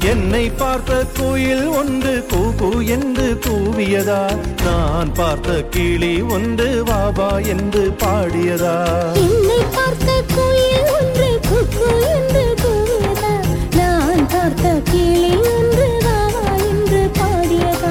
என்னை பார்த்த குயில் ஒன்று கூகு என்று கூவியதா நான் பார்த்த கிளி ஒன்று வாபா என்று பாடியதா என்னை பார்த்த குயில் ஒன்று குக்கு என்று கூவியதா நான் பார்த்த கிளி ஒன்று வாவா என்று பாடியதா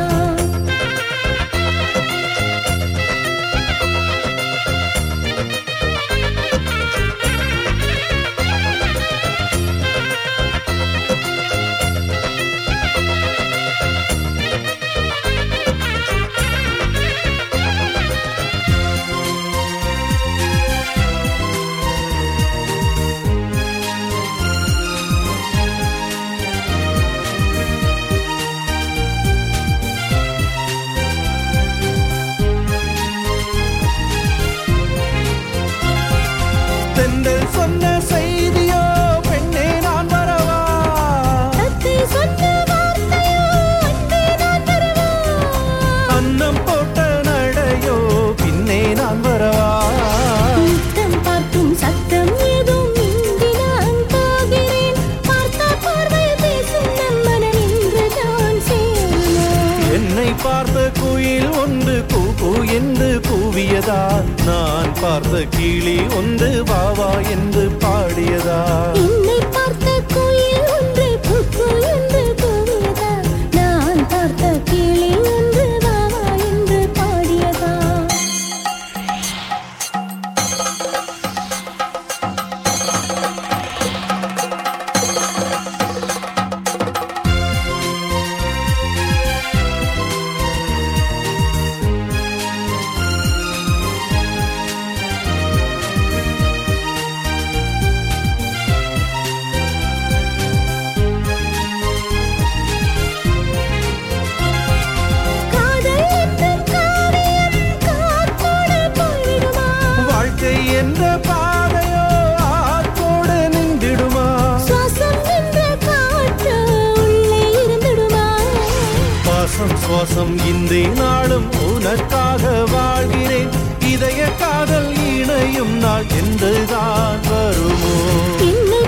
தென்றல் சொன்ன செய்தியோ பெண்ணே நான் வரவா தத்தை சொன்ன வார்த்தையோ அன்பே நான் வரவா அன்னம் போட்ட நடையோ பின்னே நான் வரவா முத்தம் பார்க்கும் சத்தம் ஏதும் இன்றி நான் போகிறேன் பார்த்த பார்வை பேசும் நம் மனம் இன்று நான் சேருமோ என்னை பார்த்த குயில் ஒன்று கூகு என்று கூவியதா நான் பார்த்த கிளி ஒன்று வாவா என்று பாடியதா என்னை பார்த்த குயில் ஒன்று குக்கு என்று கூவியதா நான் பார்த்த கிளி ஒன்று வாவா என்று பாடியதா காதல் என்னும் காவியம் காற்றோடு போய்விடுமா வாழ்க்கை என்ற பாதையோ ஆற்றோடு நின்றிடுமா சுவாசம் என்ற காற்று உள்ளே இருந்திடுமா பாசம் சுவாசம் இன்றி நாளும் உனக்காக வாழ்கிறேன் இதய காதல் இணையும் நாள் என்றுதான் வருமோ என்னை